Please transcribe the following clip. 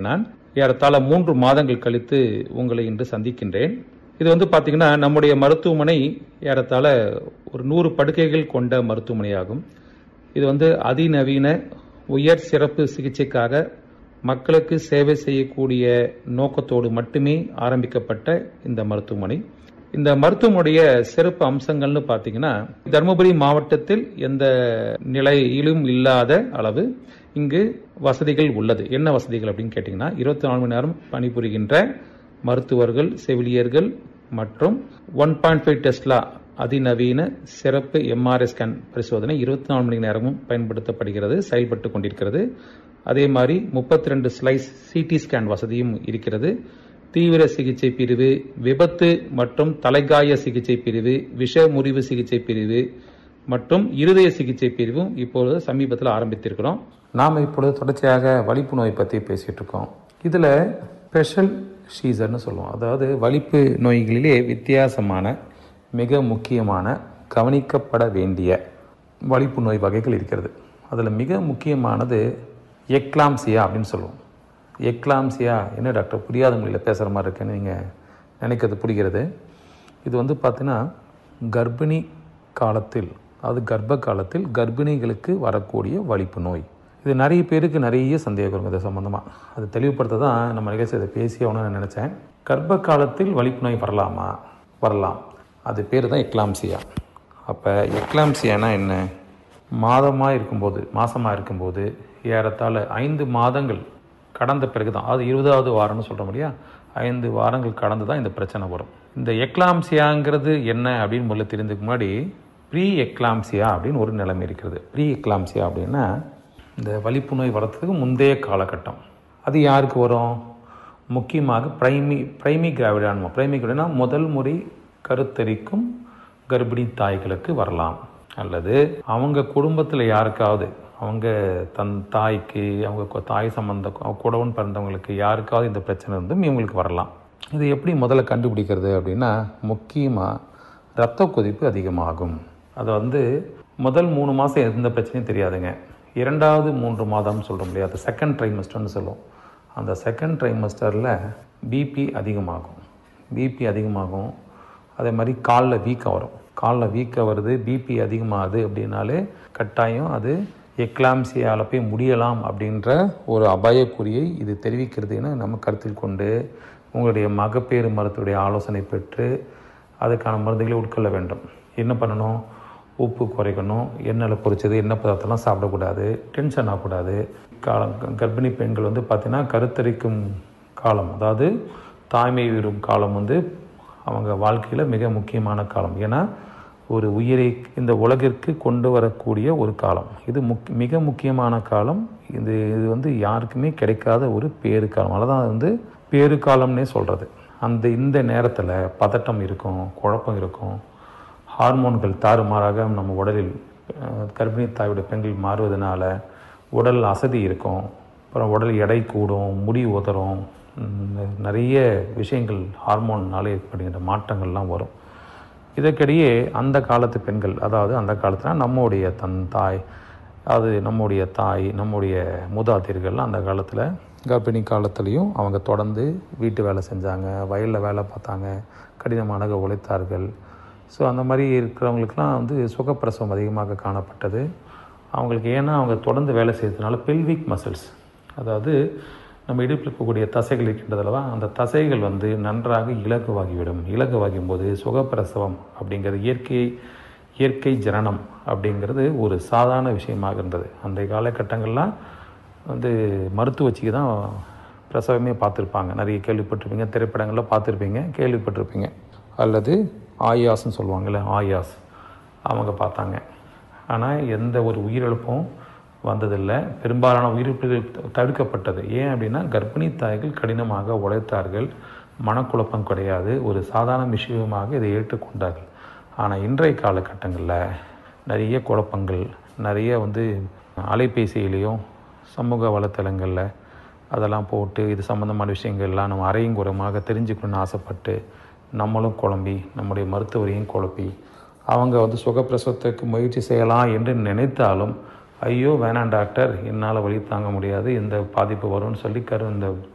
நான் ஏறத்தாழ மூன்று மாதங்கள் கழித்து உங்களை இன்று சந்திக்கின்றேன் இது வந்து பாத்தீங்கன்னா நம்முடைய மருத்துவமனை ஏறத்தாழ ஒரு நூறு படுக்கைகள் கொண்ட மருத்துவமனையாகும் இது வந்து அதிநவீன உயர் சிறப்பு சிகிச்சைக்காக மக்களுக்கு சேவை செய்யக்கூடிய நோக்கத்தோடு மட்டுமே ஆரம்பிக்கப்பட்ட இந்த மருத்துவமனை இந்த மருத்துவமனைய சிறப்பு அம்சங்கள்னு பார்த்தீங்கன்னா தருமபுரி மாவட்டத்தில் எந்த நிலையிலும் இல்லாத அளவு இங்கு வசதிகள் உள்ளது என்ன வசதிகள் அப்படின்னு கேட்டிங்கன்னா இருபத்தி நாலு மணி நேரம் பணிபுரிகின்ற மருத்துவர்கள் செவிலியர்கள் மற்றும் ஒன் பாயிண்ட் ஃபைவ் டெஸ்லா அதிநவீன சிறப்பு எம்ஆர்ஐ ஸ்கேன் பரிசோதனை இருபத்தி நாலு மணி நேரமும் பயன்படுத்தப்படுகிறது செயல்பட்டு கொண்டிருக்கிறது அதே மாதிரி முப்பத்தி ரெண்டு ஸ்லைஸ் சிடி ஸ்கேன் வசதியும் இருக்கிறது தீவிர சிகிச்சை பிரிவு விபத்து மற்றும் தலைகாய சிகிச்சை பிரிவு விஷ முறிவு சிகிச்சை பிரிவு மற்றும் இருதய சிகிச்சை பிரிவும் இப்பொழுது சமீபத்தில் ஆரம்பித்திருக்கிறோம் நாம் இப்பொழுது தொடர்ச்சியாக வலிப்பு நோய் பற்றி பேசிட்டு இருக்கோம் இதில் ஸ்பெஷல் ஷீசர்னு சொல்லுவோம் அதாவது வலிப்பு நோய்களிலே வித்தியாசமான மிக முக்கியமான கவனிக்கப்பட வேண்டிய வலிப்பு நோய் வகைகள் இருக்கிறது அதில் மிக முக்கியமானது எக்லாம்சியா அப்படின்னு சொல்லுவோம் எக்லாம்சியா என்ன டாக்டர் புரியாத மொழியில் பேசுகிற மாதிரி இருக்குன்னு நீங்கள் நினைக்கிறது புரிகிறது இது வந்து பார்த்தீங்கன்னா கர்ப்பிணி காலத்தில் அதாவது கர்ப்ப காலத்தில் கர்ப்பிணிகளுக்கு வரக்கூடிய வலிப்பு நோய் இது நிறைய பேருக்கு நிறைய சந்தேகம் இருக்கும் இது சம்மந்தமாக அது தெளிவுபடுத்த தான் நம்ம நிகழ்ச்சி அதை பேசி நான் நினச்சேன் கர்ப்ப காலத்தில் வலிப்பு நோய் வரலாமா வரலாம் அது பேர் தான் எக்லாம்சியா அப்போ எக்லாம்சியானா என்ன மாதமாக இருக்கும்போது மாதமாக இருக்கும்போது ஏறத்தாழ ஐந்து மாதங்கள் கடந்த பிறகு தான் அது இருபதாவது வாரம்னு சொல்கிறோம் இல்லையா ஐந்து வாரங்கள் கடந்து தான் இந்த பிரச்சனை வரும் இந்த எக்லாம்சியாங்கிறது என்ன அப்படின்னு முதல்ல தெரிஞ்சதுக்கு முன்னாடி ப்ரீ எக்லாம்சியா அப்படின்னு ஒரு நிலைமை இருக்கிறது ப்ரீ எக்லாம்சியா அப்படின்னா இந்த வலிப்பு நோய் வரத்துக்கு முந்தைய காலகட்டம் அது யாருக்கு வரும் முக்கியமாக பிரைமி பிரைமி கிராவிடான்மா பிரைமி கிராவிடா முதல் முறை கருத்தரிக்கும் கர்ப்பிணி தாய்களுக்கு வரலாம் அல்லது அவங்க குடும்பத்தில் யாருக்காவது அவங்க தன் தாய்க்கு அவங்க தாய் சம்பந்த குடவன் பிறந்தவங்களுக்கு யாருக்காவது இந்த பிரச்சனை இருந்தும் இவங்களுக்கு வரலாம் இது எப்படி முதல்ல கண்டுபிடிக்கிறது அப்படின்னா முக்கியமாக ரத்த கொதிப்பு அதிகமாகும் அது வந்து முதல் மூணு மாதம் எந்த பிரச்சனையும் தெரியாதுங்க இரண்டாவது மூன்று மாதம்னு சொல்கிறோம் இல்லையா அது செகண்ட் ட்ரைமஸ்டர்னு சொல்லுவோம் அந்த செகண்ட் ட்ரைமஸ்டரில் பிபி அதிகமாகும் பிபி அதிகமாகும் அதே மாதிரி காலில் வீக்கம் வரும் காலில் வீக்கம் வருது பிபி அதிகமாகுது அப்படின்னாலே கட்டாயம் அது எக்லாம்சியால் போய் முடியலாம் அப்படின்ற ஒரு அபாயக்குறியை இது தெரிவிக்கிறதுன்னு நம்ம கருத்தில் கொண்டு உங்களுடைய மகப்பேறு மருத்துவடைய ஆலோசனை பெற்று அதுக்கான மருந்துகளை உட்கொள்ள வேண்டும் என்ன பண்ணணும் உப்பு குறைக்கணும் எண்ணெயில் பொரிச்சது எண்ணெய் பதார்த்தம்லாம் சாப்பிடக்கூடாது டென்ஷன் ஆகக்கூடாது காலம் கர்ப்பிணி பெண்கள் வந்து பார்த்திங்கன்னா கருத்தரிக்கும் காலம் அதாவது தாய்மை வீறும் காலம் வந்து அவங்க வாழ்க்கையில் மிக முக்கியமான காலம் ஏன்னா ஒரு உயிரை இந்த உலகிற்கு கொண்டு வரக்கூடிய ஒரு காலம் இது முக் மிக முக்கியமான காலம் இது இது வந்து யாருக்குமே கிடைக்காத ஒரு பேரு காலம் அதனால் வந்து பேரு காலம்னே சொல்கிறது அந்த இந்த நேரத்தில் பதட்டம் இருக்கும் குழப்பம் இருக்கும் ஹார்மோன்கள் தாறுமாறாக நம்ம உடலில் கர்ப்பிணி தாயுடைய பெண்கள் மாறுவதனால உடல் அசதி இருக்கும் அப்புறம் உடல் எடை கூடும் முடி உதறும் நிறைய விஷயங்கள் ஹார்மோன்னாலே ஏற்படுகின்ற மாற்றங்கள்லாம் வரும் இதற்கிடையே அந்த காலத்து பெண்கள் அதாவது அந்த காலத்தில் நம்முடைய தன் தாய் அது நம்முடைய தாய் நம்முடைய மூதாதையர்கள் அந்த காலத்தில் கர்ப்பிணி காலத்துலேயும் அவங்க தொடர்ந்து வீட்டு வேலை செஞ்சாங்க வயலில் வேலை பார்த்தாங்க கடினமாக உழைத்தார்கள் ஸோ அந்த மாதிரி இருக்கிறவங்களுக்கெல்லாம் வந்து சுகப்பிரசவம் அதிகமாக காணப்பட்டது அவங்களுக்கு ஏன்னா அவங்க தொடர்ந்து வேலை செய்யறதுனால பெல்விக் மசில்ஸ் அதாவது நம்ம இடுப்பில் இருக்கக்கூடிய தசைகள் இருக்கின்றதல்லவா அந்த தசைகள் வந்து நன்றாக இலகுவாகிவிடும் இலகுவாகும் போது சுகப்பிரசவம் அப்படிங்கிறது இயற்கை இயற்கை ஜனனம் அப்படிங்கிறது ஒரு சாதாரண விஷயமாக இருந்தது அந்த காலகட்டங்கள்லாம் வந்து மருத்துவச்சிக்கு தான் பிரசவமே பார்த்துருப்பாங்க நிறைய கேள்விப்பட்டிருப்பீங்க திரைப்படங்களில் பார்த்துருப்பீங்க கேள்விப்பட்டிருப்பீங்க அல்லது ஆயாஸ்ன்னு சொல்லுவாங்கள்ல ஆயாஸ் அவங்க பார்த்தாங்க ஆனால் எந்த ஒரு உயிரிழப்பும் வந்ததில்லை பெரும்பாலான உயிரிழப்புகள் தடுக்கப்பட்டது ஏன் அப்படின்னா கர்ப்பிணி தாய்கள் கடினமாக உழைத்தார்கள் மனக்குழப்பம் கிடையாது ஒரு சாதாரண விஷயமாக இதை ஏற்றுக்கொண்டார்கள் ஆனால் இன்றைய காலகட்டங்களில் நிறைய குழப்பங்கள் நிறைய வந்து அலைபேசியிலையும் சமூக வலைத்தளங்களில் அதெல்லாம் போட்டு இது சம்மந்தமான விஷயங்கள்லாம் நம்ம அரையும் குறமாக தெரிஞ்சுக்கணும்னு ஆசைப்பட்டு நம்மளும் குழம்பி நம்முடைய மருத்துவரையும் குழப்பி அவங்க வந்து சுகப்பிரசவத்துக்கு முயற்சி செய்யலாம் என்று நினைத்தாலும் ஐயோ வேணாம் டாக்டர் என்னால் வழி தாங்க முடியாது இந்த பாதிப்பு வரும்னு சொல்லி கரு இந்த